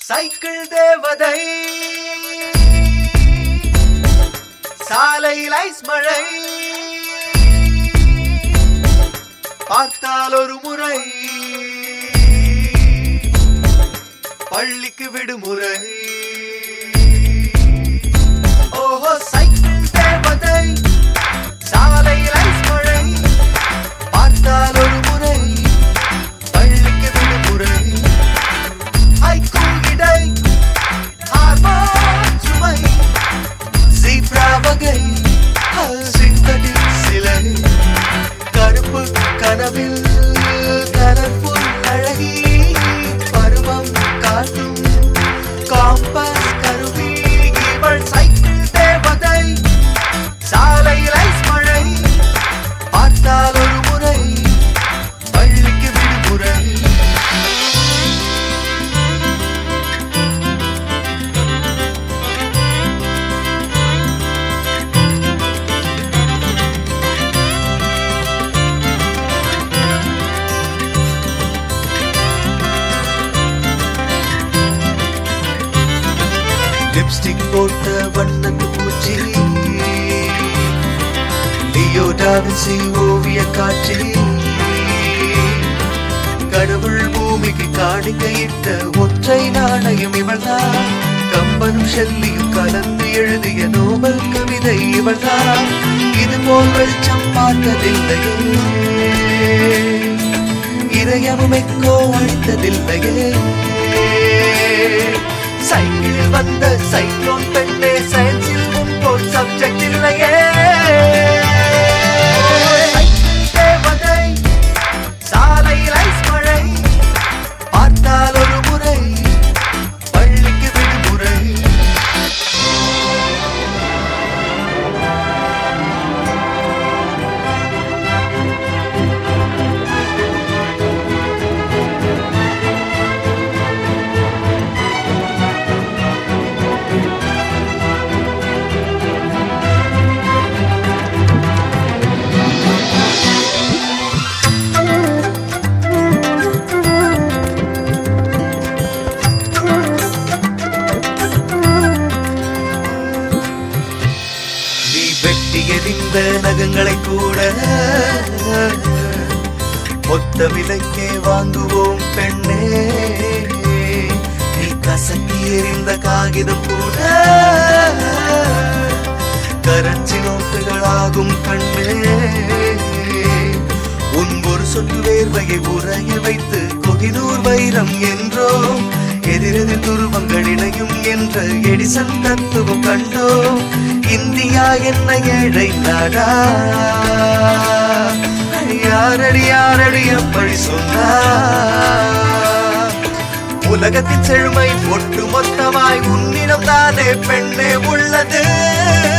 cycle தேவதை சாலையில் ice மழை பார்த்தால் ஒரு முறை பள்ளிக்கு விடுமுறை ஓஹோ சைக்கிள் தேவதை சாலையில் ஐஸ் மழை பார்த்தால் ஒரு முறை பள்ளிக்கு விடுமுறை ஐக்கூல் இடை ஹார்மோன் சுமை ஜீப்ரா வகை சிந்தடிக் சிலை கருப்பு கனவில் கலர்ஃபுல் அழகி பருவம் காட்டும் காம்பஸ் கருவி இவள் சைக்கிள் தேவதை சாலையில் ஐஸ் மழை பார்த்தால் ஒரு முறை பள்ளிக்கு விடுமுறை லிப்ஸ்டிக் போட்ட வண்ணத்து பூச்சி லியோ டாவின்சி ஓவிய காட்சி கடவுள் பூமிக்கு காணிக்கையிட்ட ஒற்றை நாணயம் இவள்தான் கம்பனும் ஷெல்லியும் கலந்து எழுதிய நோபல் கவிதை இவள்தான் இது போல் வெளிச்சம் பார்த்ததில்லையே இதயமும் எக்கோ அடித்ததில்லையே சைக்கிளில் வந்த சைக்ளோன் பெண்ணே சயின்ஸில் முன்போல் சப்ஜெக்ட் இல்லையே சைக்கிள் தேவதை, சாலையில் ஐஸ் மழை பார்த்தால் ஒரு முறை பள்ளிக்கு விடுமுறை நீ வெட்டி எறிந்த நகங்களை கூட மொத்த விலைக்கே வாங்குவோம் பெண்ணே நீ கசக்கி எறிந்த காகிதம் கூட கரன்சி நோட்டுகளாகும் கண்ணே உன் ஒரு சொட்டு வேர்வையை உறைய வைத்து கொகினூர் வைரம் என்றோம் எதிரெதிர் துருவங்கள் இணையும் என்ற எடிசன் தத்துவம் கண்டோம் இந்தியா என்ன ஏழை நாடா யாரடி யாரடி அப்படி சொன்னா உலகத்தின் செழுமை ஒட்டு மொத்தமாய் உன்னிடம் தானே பெண்ணே உள்ளது